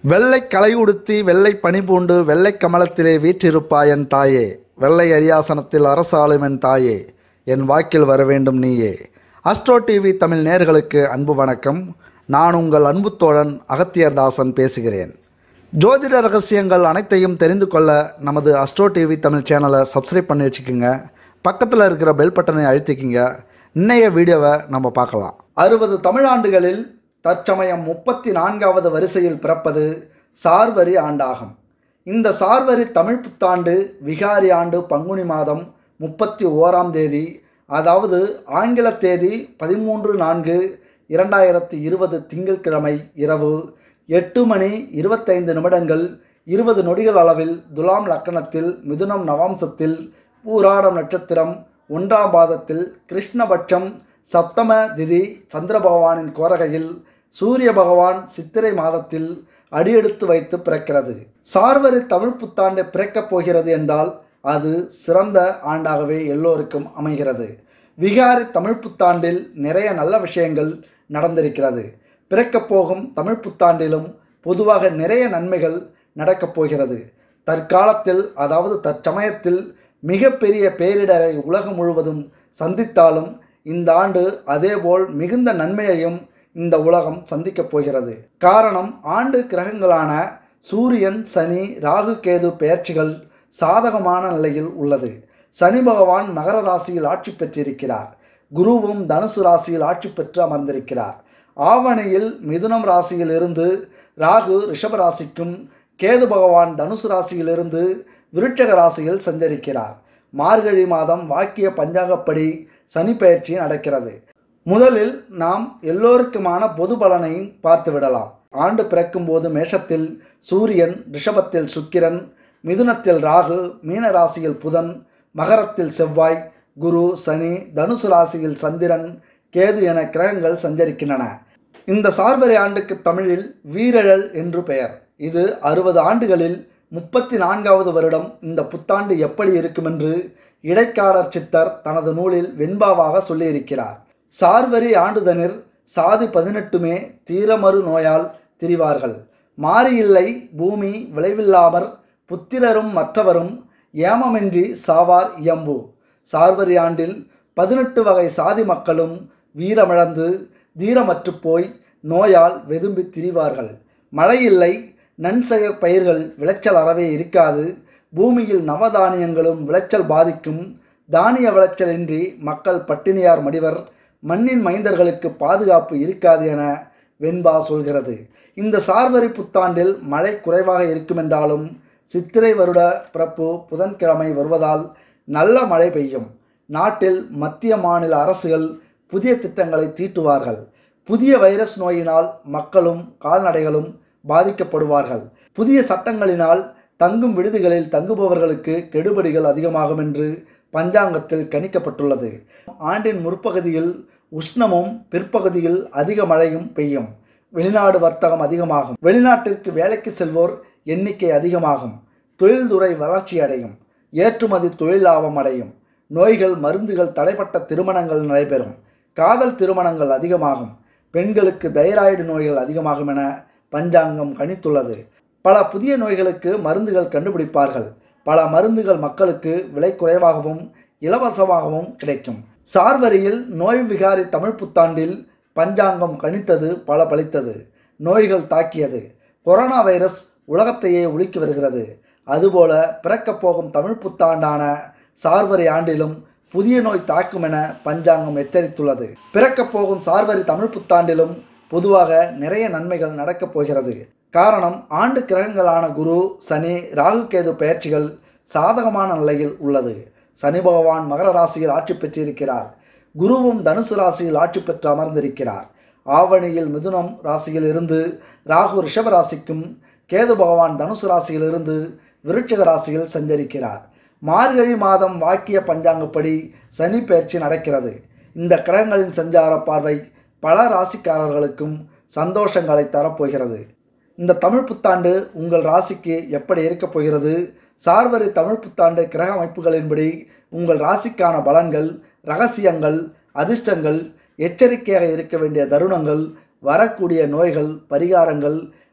வெள்ளை களை உடுத்தி வெள்ளை பனிபூண்டு வெள்ளை கமலத்திலே வீற்றிருப்பாய் என் தாயே வெள்ளை அரியாசனத்தில் அரசாளும் என் தாயே என் வாக்கில் வர வேண்டும் நீயே அஸ்ட்ரோ டிவி தமிழ் நேர்களுக்கு அன்பு வணக்கம் நான் உங்கள் அன்பு தோழன் அகத்தியர் தாசன் பேசுகிறேன் ஜோதிட ரகசியங்கள் அனைத்தையும் தெரிந்து கொள்ள நமது அஸ்ட்ரோ டிவி தமிழ் சேனலை சப்ஸ்கிரைப் பண்ணி வச்சுக்கோங்க பக்கத்தில் இருக்கிற பெல் பட்டனை அழுத்திக்கிங்க இன்னைய வீடியோவை நம்ம பார்க்கலாம் அறுபது தமிழாண்டுகளில் தற்சமயம் முப்பத்தி நான்காவது வரிசையில் பிறப்பது சார்வரி ஆண்டாகும் இந்த சார்வரி தமிழ் புத்தாண்டு விகாரி ஆண்டு பங்குனி மாதம் முப்பத்தி ஓராம் தேதி அதாவது ஆங்கில தேதி பதிமூன்று நான்கு இரண்டாயிரத்தி இருபது திங்கட்கிழமை இரவு எட்டு மணி இருபத்தைந்து நிமிடங்கள் இருபது நொடிகள் அளவில் துலாம் லக்கணத்தில் மிதுனம் நவாம்சத்தில் பூராடம் நட்சத்திரம் ஒன்றாம் பாதத்தில் கிருஷ்ணபட்சம் சப்தம திதி சந்திர பகவானின் கோரகையில் சூரிய பகவான் சித்திரை மாதத்தில் அடியெடுத்து வைத்து பிறக்கிறது சார்வரி தமிழ் புத்தாண்டு பிறக்கப் போகிறது என்றால் அது சிறந்த ஆண்டாகவே எல்லோருக்கும் அமைகிறது விகாரி தமிழ் புத்தாண்டில் நிறைய நல்ல விஷயங்கள் நடந்திருக்கிறது பிறக்கப் போகும் தமிழ் புத்தாண்டிலும் பொதுவாக நிறைய நன்மைகள் நடக்கப் போகிறது தற்காலத்தில் அதாவது தற்சமயத்தில் மிகப்பெரிய பேரிடரை உலகம் முழுவதும் சந்தித்தாலும் இந்த ஆண்டு அதேபோல் மிகுந்த நன்மையையும் இந்த உலகம் சந்திக்கப் போகிறது காரணம் ஆண்டு கிரகங்களான சூரியன் சனி ராகு கேது பெயர்ச்சிகள் சாதகமான நிலையில் உள்ளது சனி பகவான் மகர ராசியில் ஆட்சி பெற்றிருக்கிறார் குருவும் தனுசு ராசியில் ஆட்சி பெற்று அமர்ந்திருக்கிறார் ஆவணியில் மிதுனம் ராசியிலிருந்து ராகு ரிஷப ராசிக்கும் கேது பகவான் தனுசு ராசியிலிருந்து விருட்சக ராசியில் சஞ்சரிக்கிறார் மார்கழி மாதம் வாக்கிய பஞ்சாங்கப்படி சனி பயிற்சி நடக்கிறது முதலில் நாம் எல்லோருக்குமான பொது பலனையும் பார்த்து விடலாம் ஆண்டு பிறக்கும் போது மேஷத்தில் சூரியன் ரிஷபத்தில் சுக்கிரன் மிதுனத்தில் ராகு மீன ராசியில் புதன் மகரத்தில் செவ்வாய் குரு சனி தனுசு ராசியில் சந்திரன் கேது என கிரகங்கள் சஞ்சரிக்கின்றன இந்த சார்வரி ஆண்டுக்கு தமிழில் வீரழல் என்று பெயர் இது அறுபது ஆண்டுகளில் முப்பத்தி நான்காவது வருடம் இந்த புத்தாண்டு எப்படி இருக்கும் என்று இடைக்காரர் சித்தர் தனது நூலில் வெண்பாவாக சொல்லியிருக்கிறார் சார்வரி ஆண்டுதனிர் சாதி பதினெட்டுமே தீரமறு நோயால் திரிவார்கள் மாறியில்லை பூமி விளைவில்லாமற் புத்திரரும் மற்றவரும் ஏமமின்றி சாவார் இயம்பு சார்வரி ஆண்டில் பதினெட்டு வகை சாதி மக்களும் வீரமிழந்து தீரமற்று போய் நோயால் வெதும்பி திரிவார்கள் மழையில்லை நன்செய பயிர்கள் விளைச்சல் அறவே இருக்காது பூமியில் நவதானியங்களும் விளைச்சல் பாதிக்கும் தானிய விளைச்சலின்றி மக்கள் பட்டினியார் மடிவர் மண்ணின் மைந்தர்களுக்கு பாதுகாப்பு இருக்காது என வெண்பா சொல்கிறது இந்த சார்வரி புத்தாண்டில் மழை குறைவாக இருக்குமென்றாலும் சித்திரை வருட பிறப்பு புதன்கிழமை வருவதால் நல்ல மழை பெய்யும் நாட்டில் மத்திய மாநில அரசுகள் புதிய திட்டங்களை தீட்டுவார்கள் புதிய வைரஸ் நோயினால் மக்களும் கால்நடைகளும் பாதிக்கப்படுவார்கள் புதிய சட்டங்களினால் தங்கும் விடுதிகளில் தங்குபவர்களுக்கு கெடுபடிகள் அதிகமாகும் என்று பஞ்சாங்கத்தில் கணிக்கப்பட்டுள்ளது ஆண்டின் முற்பகுதியில் உஷ்ணமும் பிற்பகுதியில் அதிக மழையும் பெய்யும் வெளிநாடு வர்த்தகம் அதிகமாகும் வெளிநாட்டிற்கு வேலைக்கு செல்வோர் எண்ணிக்கை அதிகமாகும் தொழில்துறை வளர்ச்சி அடையும் ஏற்றுமதி தொழில் லாபம் அடையும் நோய்கள் மருந்துகள் தடைப்பட்ட திருமணங்கள் நடைபெறும் காதல் திருமணங்கள் அதிகமாகும் பெண்களுக்கு தைராய்டு நோய்கள் அதிகமாகும் என பஞ்சாங்கம் கணித்துள்ளது பல புதிய நோய்களுக்கு மருந்துகள் கண்டுபிடிப்பார்கள் பல மருந்துகள் மக்களுக்கு விலை குறைவாகவும் இலவசமாகவும் கிடைக்கும் சார்வரியில் நோய் விகாரி தமிழ் புத்தாண்டில் பஞ்சாங்கம் கணித்தது பல பலித்தது நோய்கள் தாக்கியது கொரோனா வைரஸ் உலகத்தையே உலுக்கி வருகிறது அதுபோல பிறக்கப் போகும் தமிழ் புத்தாண்டான சார்வரி ஆண்டிலும் புதிய நோய் தாக்கும் என பஞ்சாங்கம் எச்சரித்துள்ளது பிறக்கப் போகும் சார்வரி தமிழ் புத்தாண்டிலும் பொதுவாக நிறைய நன்மைகள் நடக்கப் போகிறது காரணம் ஆண்டு கிரகங்களான குரு சனி ராகு கேது பயிற்சிகள் சாதகமான நிலையில் உள்ளது சனி பகவான் மகர ராசியில் ஆட்சி பெற்றிருக்கிறார் குருவும் தனுசு ராசியில் ஆட்சி பெற்று அமர்ந்திருக்கிறார் ஆவணியில் மிதுனம் ராசியில் இருந்து ராகு ரிஷப ராசிக்கும் கேது பகவான் தனுசு ராசியில் இருந்து விருட்சிக ராசியில் சஞ்சரிக்கிறார் மார்கழி மாதம் வாக்கிய பஞ்சாங்கப்படி சனி பயிற்சி நடக்கிறது இந்த கிரகங்களின் சஞ்சார பார்வை பல ராசிக்காரர்களுக்கும் சந்தோஷங்களை தரப்போகிறது இந்த தமிழ் புத்தாண்டு உங்கள் ராசிக்கு எப்படி இருக்கப் போகிறது சார்வரி தமிழ் புத்தாண்டு கிரக அமைப்புகளின்படி உங்கள் ராசிக்கான பலன்கள் ரகசியங்கள் அதிர்ஷ்டங்கள் எச்சரிக்கையாக இருக்க வேண்டிய தருணங்கள் வரக்கூடிய நோய்கள் பரிகாரங்கள்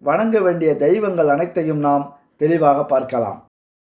வணங்க வேண்டிய தெய்வங்கள் அனைத்தையும் நாம் தெளிவாக பார்க்கலாம்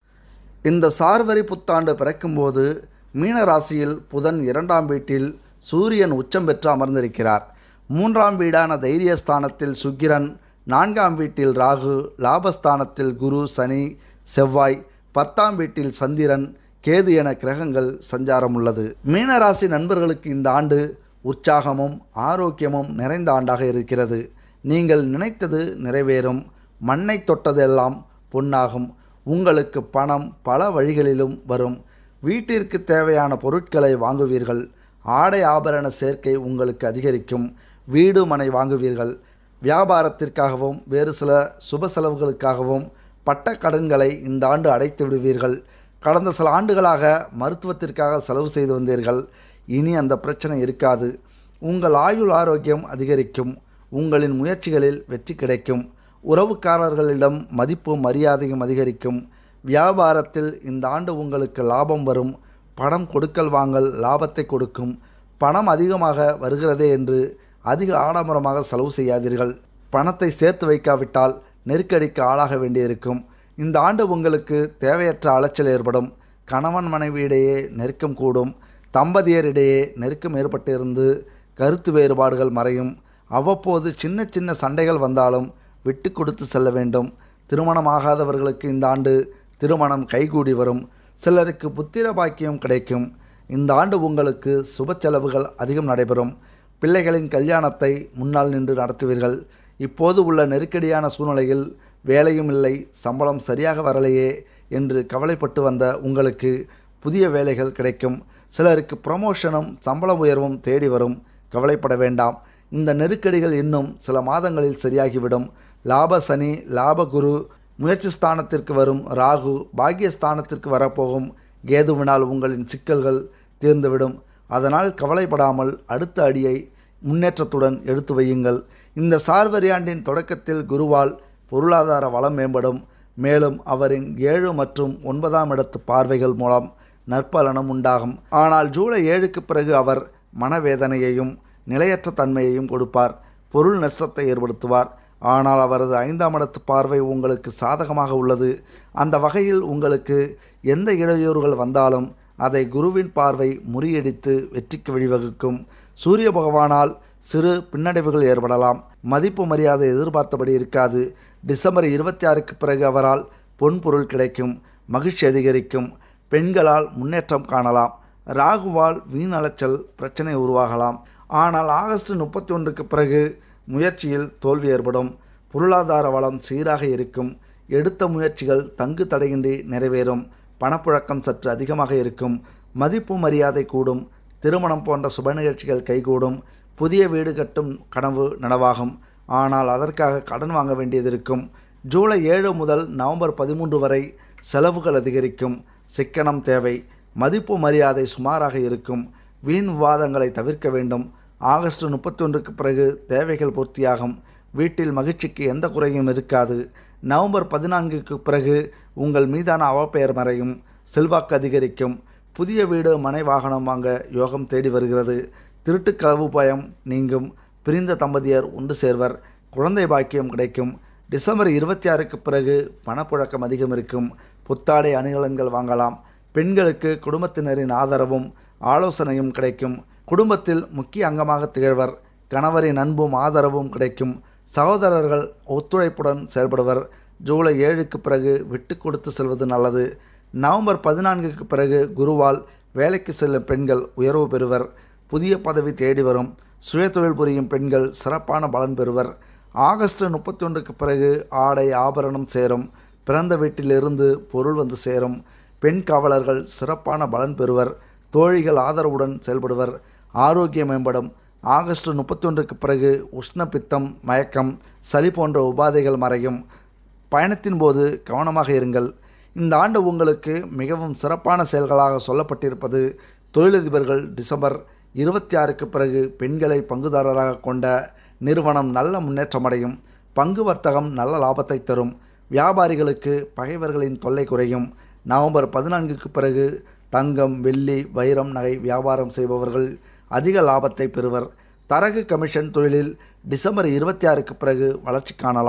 இந்த சார்வரி புத்தாண்டு பிறக்கும்போது மீன ராசியில் புதன் இரண்டாம் வீட்டில் சூரியன் உச்சம் பெற்று அமர்ந்திருக்கிறார் மூன்றாம் வீடான தைரியஸ்தானத்தில் சுக்கிரன் நான்காம் வீட்டில் ராகு லாபஸ்தானத்தில் குரு சனி செவ்வாய் பத்தாம் வீட்டில் சந்திரன் கேது என கிரகங்கள் சஞ்சாரம் உள்ளது மீனராசி நண்பர்களுக்கு இந்த ஆண்டு உற்சாகமும் ஆரோக்கியமும் நிறைந்த ஆண்டாக இருக்கிறது நீங்கள் நினைத்தது நிறைவேறும் மண்ணை தொட்டதெல்லாம் பொன்னாகும் உங்களுக்கு பணம் பல வழிகளிலும் வரும் வீட்டிற்கு தேவையான பொருட்களை வாங்குவீர்கள் ஆடை ஆபரண சேர்க்கை உங்களுக்கு அதிகரிக்கும் வீடு மனை வாங்குவீர்கள் வியாபாரத்திற்காகவும் வேறு சில சுப செலவுகளுக்காகவும் பட்ட கடன்களை இந்த ஆண்டு அடைத்து விடுவீர்கள் கடந்த சில ஆண்டுகளாக மருத்துவத்திற்காக செலவு செய்து வந்தீர்கள் இனி அந்த பிரச்சனை இருக்காது உங்கள் ஆயுள் ஆரோக்கியம் அதிகரிக்கும் உங்களின் முயற்சிகளில் வெற்றி கிடைக்கும் உறவுக்காரர்களிடம் மதிப்பும் மரியாதையும் அதிகரிக்கும் வியாபாரத்தில் இந்த ஆண்டு உங்களுக்கு லாபம் வரும் பணம் கொடுக்கல் வாங்கல் லாபத்தை கொடுக்கும் பணம் அதிகமாக வருகிறதே என்று அதிக ஆடம்பரமாக செலவு செய்யாதீர்கள் பணத்தை சேர்த்து வைக்காவிட்டால் நெருக்கடிக்கு ஆளாக வேண்டியிருக்கும் இந்த ஆண்டு உங்களுக்கு தேவையற்ற அலைச்சல் ஏற்படும் கணவன் மனைவியிடையே நெருக்கம் கூடும் தம்பதியரிடையே நெருக்கம் ஏற்பட்டிருந்து கருத்து வேறுபாடுகள் மறையும் அவ்வப்போது சின்ன சின்ன சண்டைகள் வந்தாலும் விட்டு கொடுத்து செல்ல வேண்டும் திருமணமாகாதவர்களுக்கு இந்த ஆண்டு திருமணம் கைகூடி வரும் சிலருக்கு புத்திர பாக்கியம் கிடைக்கும் இந்த ஆண்டு உங்களுக்கு சுப செலவுகள் அதிகம் நடைபெறும் பிள்ளைகளின் கல்யாணத்தை முன்னால் நின்று நடத்துவீர்கள் இப்போது உள்ள நெருக்கடியான சூழ்நிலையில் வேலையும் இல்லை சம்பளம் சரியாக வரலையே என்று கவலைப்பட்டு வந்த உங்களுக்கு புதிய வேலைகள் கிடைக்கும் சிலருக்கு ப்ரமோஷனும் சம்பள உயர்வும் தேடி வரும் கவலைப்பட வேண்டாம் இந்த நெருக்கடிகள் இன்னும் சில மாதங்களில் சரியாகிவிடும் லாப சனி லாப குரு முயற்சி ஸ்தானத்திற்கு வரும் ராகு பாக்கியஸ்தானத்திற்கு வரப்போகும் கேதுவினால் உங்களின் சிக்கல்கள் தீர்ந்துவிடும் அதனால் கவலைப்படாமல் அடுத்த அடியை முன்னேற்றத்துடன் எடுத்து வையுங்கள் இந்த சார்வரியாண்டின் தொடக்கத்தில் குருவால் பொருளாதார வளம் மேம்படும் மேலும் அவரின் ஏழு மற்றும் ஒன்பதாம் இடத்து பார்வைகள் மூலம் நற்பலனும் உண்டாகும் ஆனால் ஜூலை ஏழுக்கு பிறகு அவர் மனவேதனையையும் நிலையற்ற தன்மையையும் கொடுப்பார் பொருள் நஷ்டத்தை ஏற்படுத்துவார் ஆனால் அவரது ஐந்தாம் இடத்து பார்வை உங்களுக்கு சாதகமாக உள்ளது அந்த வகையில் உங்களுக்கு எந்த இடையூறுகள் வந்தாலும் அதை குருவின் பார்வை முறியடித்து வெற்றிக்கு வழிவகுக்கும் சூரிய பகவானால் சிறு பின்னடைவுகள் ஏற்படலாம் மதிப்பு மரியாதை எதிர்பார்த்தபடி இருக்காது டிசம்பர் இருபத்தி ஆறுக்கு பிறகு அவரால் பொன்பொருள் கிடைக்கும் மகிழ்ச்சி அதிகரிக்கும் பெண்களால் முன்னேற்றம் காணலாம் ராகுவால் வீண் அலைச்சல் பிரச்சனை உருவாகலாம் ஆனால் ஆகஸ்ட் முப்பத்தி ஒன்றுக்கு பிறகு முயற்சியில் தோல்வி ஏற்படும் பொருளாதார வளம் சீராக இருக்கும் எடுத்த முயற்சிகள் தங்கு தடையின்றி நிறைவேறும் பணப்புழக்கம் சற்று அதிகமாக இருக்கும் மதிப்பு மரியாதை கூடும் திருமணம் போன்ற சுப நிகழ்ச்சிகள் கைகூடும் புதிய வீடு கட்டும் கனவு நனவாகும் ஆனால் அதற்காக கடன் வாங்க வேண்டியது இருக்கும் ஜூலை ஏழு முதல் நவம்பர் பதிமூன்று வரை செலவுகள் அதிகரிக்கும் சிக்கனம் தேவை மதிப்பு மரியாதை சுமாராக இருக்கும் வீண் விவாதங்களை தவிர்க்க வேண்டும் ஆகஸ்ட் முப்பத்தி ஒன்றுக்கு பிறகு தேவைகள் பூர்த்தியாகும் வீட்டில் மகிழ்ச்சிக்கு எந்த குறையும் இருக்காது நவம்பர் பதினான்குக்கு பிறகு உங்கள் மீதான அவப்பெயர் மறையும் செல்வாக்கு அதிகரிக்கும் புதிய வீடு மனை வாகனம் வாங்க யோகம் தேடி வருகிறது திருட்டு களவு பயம் நீங்கும் பிரிந்த தம்பதியர் ஒன்று சேர்வர் குழந்தை பாக்கியம் கிடைக்கும் டிசம்பர் இருபத்தி ஆறுக்கு பிறகு பணப்புழக்கம் அதிகம் இருக்கும் புத்தாடை அணிகலன்கள் வாங்கலாம் பெண்களுக்கு குடும்பத்தினரின் ஆதரவும் ஆலோசனையும் கிடைக்கும் குடும்பத்தில் முக்கிய அங்கமாக திகழ்வர் கணவரின் அன்பும் ஆதரவும் கிடைக்கும் சகோதரர்கள் ஒத்துழைப்புடன் செயல்படுவர் ஜூலை ஏழுக்கு பிறகு விட்டு கொடுத்து செல்வது நல்லது நவம்பர் பதினான்குக்கு பிறகு குருவால் வேலைக்கு செல்லும் பெண்கள் உயர்வு பெறுவர் புதிய பதவி தேடி வரும் சுயதொழில் புரியும் பெண்கள் சிறப்பான பலன் பெறுவர் ஆகஸ்ட் முப்பத்தி ஒன்றுக்கு பிறகு ஆடை ஆபரணம் சேரும் பிறந்த வீட்டிலிருந்து பொருள் வந்து சேரும் பெண் காவலர்கள் சிறப்பான பலன் பெறுவர் தோழிகள் ஆதரவுடன் செயல்படுவர் ஆரோக்கியம் மேம்படும் ஆகஸ்ட் முப்பத்தி ஒன்றுக்கு பிறகு உஷ்ணப்பித்தம் மயக்கம் சளி போன்ற உபாதைகள் மறையும் பயணத்தின் போது கவனமாக இருங்கள் இந்த ஆண்டு உங்களுக்கு மிகவும் சிறப்பான செயல்களாக சொல்லப்பட்டிருப்பது தொழிலதிபர்கள் டிசம்பர் இருபத்தி ஆறுக்கு பிறகு பெண்களை பங்குதாரராக கொண்ட நிறுவனம் நல்ல முன்னேற்றமடையும் பங்கு வர்த்தகம் நல்ல லாபத்தை தரும் வியாபாரிகளுக்கு பகைவர்களின் தொல்லை குறையும் நவம்பர் பதினான்குக்கு பிறகு தங்கம் வெள்ளி வைரம் நகை வியாபாரம் செய்பவர்கள் அதிக லாபத்தை பெறுவர் தரகு கமிஷன் தொழிலில் டிசம்பர் இருபத்தி ஆறுக்கு பிறகு வளர்ச்சி காணலாம்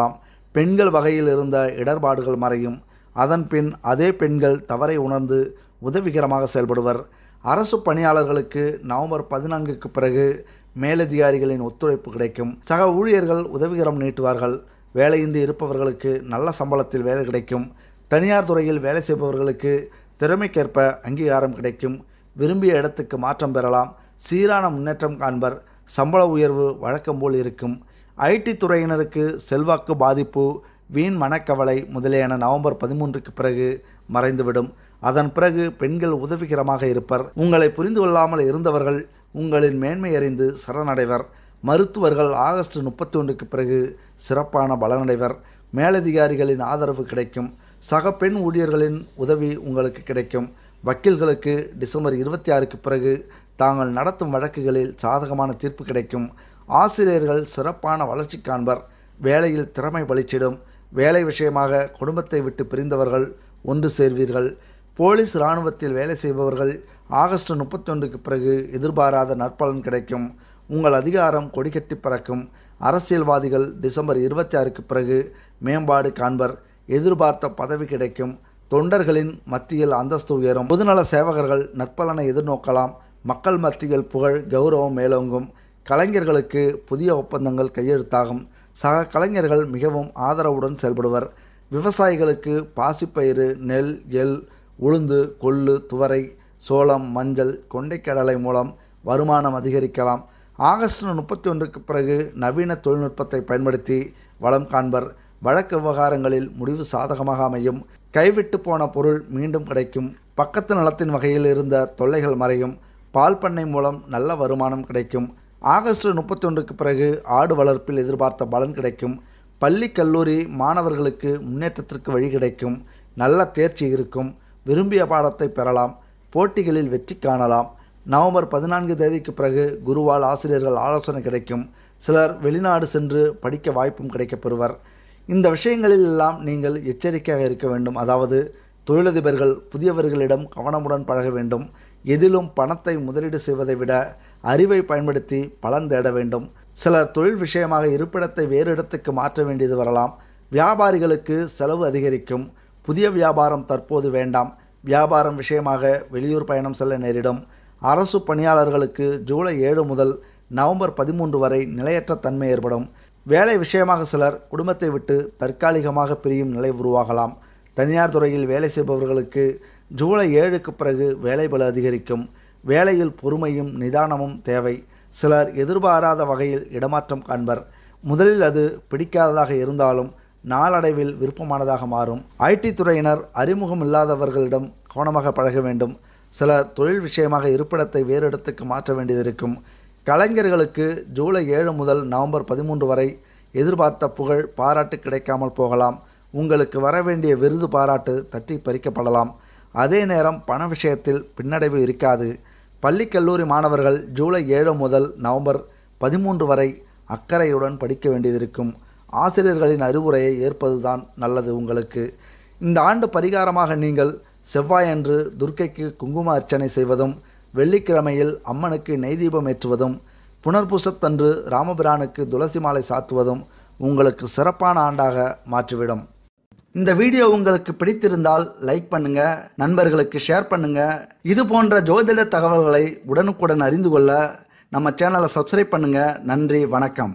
பெண்கள் வகையில் இருந்த இடர்பாடுகள் மறையும் அதன் பின் அதே பெண்கள் தவறை உணர்ந்து உதவிகரமாக செயல்படுவர் அரசு பணியாளர்களுக்கு நவம்பர் பதினான்குக்கு பிறகு மேலதிகாரிகளின் ஒத்துழைப்பு கிடைக்கும் சக ஊழியர்கள் உதவிகரம் நீட்டுவார்கள் வேலையின்றி இருப்பவர்களுக்கு நல்ல சம்பளத்தில் வேலை கிடைக்கும் தனியார் துறையில் வேலை செய்பவர்களுக்கு திறமைக்கேற்ப அங்கீகாரம் கிடைக்கும் விரும்பிய இடத்துக்கு மாற்றம் பெறலாம் சீரான முன்னேற்றம் காண்பர் சம்பள உயர்வு வழக்கம் போல் இருக்கும் ஐடி துறையினருக்கு செல்வாக்கு பாதிப்பு வீண் மனக்கவலை முதலியன நவம்பர் பதிமூன்றுக்கு பிறகு மறைந்துவிடும் அதன் பிறகு பெண்கள் உதவிகரமாக இருப்பர் உங்களை புரிந்து கொள்ளாமல் இருந்தவர்கள் உங்களின் மேன்மை அறிந்து சரணடைவர் மருத்துவர்கள் ஆகஸ்ட் முப்பத்தி ஒன்றுக்கு பிறகு சிறப்பான பலனடைவர் மேலதிகாரிகளின் ஆதரவு கிடைக்கும் சக பெண் ஊழியர்களின் உதவி உங்களுக்கு கிடைக்கும் வக்கீல்களுக்கு டிசம்பர் இருபத்தி ஆறுக்கு பிறகு தாங்கள் நடத்தும் வழக்குகளில் சாதகமான தீர்ப்பு கிடைக்கும் ஆசிரியர்கள் சிறப்பான வளர்ச்சி காண்பர் வேலையில் திறமை பளிச்சிடும் வேலை விஷயமாக குடும்பத்தை விட்டு பிரிந்தவர்கள் ஒன்று சேர்வீர்கள் போலீஸ் இராணுவத்தில் வேலை செய்பவர்கள் ஆகஸ்ட் முப்பத்தொன்றுக்கு பிறகு எதிர்பாராத நற்பலன் கிடைக்கும் உங்கள் அதிகாரம் கொடிகட்டி பறக்கும் அரசியல்வாதிகள் டிசம்பர் இருபத்தி ஆறுக்கு பிறகு மேம்பாடு காண்பர் எதிர்பார்த்த பதவி கிடைக்கும் தொண்டர்களின் மத்தியில் அந்தஸ்து உயரும் பொதுநல சேவகர்கள் நற்பலனை எதிர்நோக்கலாம் மக்கள் மத்தியில் புகழ் கௌரவம் மேலோங்கும் கலைஞர்களுக்கு புதிய ஒப்பந்தங்கள் கையெழுத்தாகும் சக கலைஞர்கள் மிகவும் ஆதரவுடன் செயல்படுவர் விவசாயிகளுக்கு பாசிப்பயிறு நெல் எள் உளுந்து கொள்ளு துவரை சோளம் மஞ்சள் கொண்டைக்கடலை மூலம் வருமானம் அதிகரிக்கலாம் ஆகஸ்ட் முப்பத்தி ஒன்றுக்கு பிறகு நவீன தொழில்நுட்பத்தை பயன்படுத்தி வளம் காண்பர் வழக்கு விவகாரங்களில் முடிவு சாதகமாக அமையும் கைவிட்டு போன பொருள் மீண்டும் கிடைக்கும் பக்கத்து நலத்தின் வகையில் இருந்த தொல்லைகள் மறையும் பால் பண்ணை மூலம் நல்ல வருமானம் கிடைக்கும் ஆகஸ்ட் முப்பத்தொன்றுக்கு பிறகு ஆடு வளர்ப்பில் எதிர்பார்த்த பலன் கிடைக்கும் பள்ளி கல்லூரி மாணவர்களுக்கு முன்னேற்றத்திற்கு வழி கிடைக்கும் நல்ல தேர்ச்சி இருக்கும் விரும்பிய பாடத்தை பெறலாம் போட்டிகளில் வெற்றி காணலாம் நவம்பர் பதினான்கு தேதிக்கு பிறகு குருவால் ஆசிரியர்கள் ஆலோசனை கிடைக்கும் சிலர் வெளிநாடு சென்று படிக்க வாய்ப்பும் கிடைக்கப் பெறுவர் இந்த விஷயங்களில் எல்லாம் நீங்கள் எச்சரிக்கையாக இருக்க வேண்டும் அதாவது தொழிலதிபர்கள் புதியவர்களிடம் கவனமுடன் பழக வேண்டும் எதிலும் பணத்தை முதலீடு செய்வதை விட அறிவை பயன்படுத்தி பலன் தேட வேண்டும் சிலர் தொழில் விஷயமாக இருப்பிடத்தை வேறு இடத்துக்கு மாற்ற வேண்டியது வரலாம் வியாபாரிகளுக்கு செலவு அதிகரிக்கும் புதிய வியாபாரம் தற்போது வேண்டாம் வியாபாரம் விஷயமாக வெளியூர் பயணம் செல்ல நேரிடும் அரசு பணியாளர்களுக்கு ஜூலை ஏழு முதல் நவம்பர் பதிமூன்று வரை நிலையற்ற தன்மை ஏற்படும் வேலை விஷயமாக சிலர் குடும்பத்தை விட்டு தற்காலிகமாக பிரியும் நிலை உருவாகலாம் தனியார் துறையில் வேலை செய்பவர்களுக்கு ஜூலை ஏழுக்கு பிறகு வேலைபளு அதிகரிக்கும் வேலையில் பொறுமையும் நிதானமும் தேவை சிலர் எதிர்பாராத வகையில் இடமாற்றம் காண்பர் முதலில் அது பிடிக்காததாக இருந்தாலும் நாளடைவில் விருப்பமானதாக மாறும் ஐடி துறையினர் அறிமுகம் இல்லாதவர்களிடம் கவனமாக பழக வேண்டும் சிலர் தொழில் விஷயமாக இருப்பிடத்தை வேறு இடத்துக்கு மாற்ற வேண்டியது இருக்கும் கலைஞர்களுக்கு ஜூலை ஏழு முதல் நவம்பர் பதிமூன்று வரை எதிர்பார்த்த புகழ் பாராட்டு கிடைக்காமல் போகலாம் உங்களுக்கு வர வேண்டிய விருது பாராட்டு தட்டி பறிக்கப்படலாம் அதே நேரம் பண விஷயத்தில் பின்னடைவு இருக்காது பள்ளி கல்லூரி மாணவர்கள் ஜூலை ஏழு முதல் நவம்பர் பதிமூன்று வரை அக்கறையுடன் படிக்க வேண்டியதிருக்கும் ஆசிரியர்களின் அறிவுரையை ஏற்பதுதான் நல்லது உங்களுக்கு இந்த ஆண்டு பரிகாரமாக நீங்கள் செவ்வாயன்று துர்க்கைக்கு குங்கும அர்ச்சனை செய்வதும் வெள்ளிக்கிழமையில் அம்மனுக்கு நெய் தீபம் ஏற்றுவதும் புனர்பூசத்தன்று ராமபிரானுக்கு துளசி மாலை சாத்துவதும் உங்களுக்கு சிறப்பான ஆண்டாக மாற்றிவிடும் இந்த வீடியோ உங்களுக்கு பிடித்திருந்தால் லைக் பண்ணுங்க நண்பர்களுக்கு ஷேர் பண்ணுங்க இது போன்ற ஜோதிட தகவல்களை உடனுக்குடன் அறிந்து கொள்ள நம்ம சேனலை சப்ஸ்கிரைப் பண்ணுங்க நன்றி வணக்கம்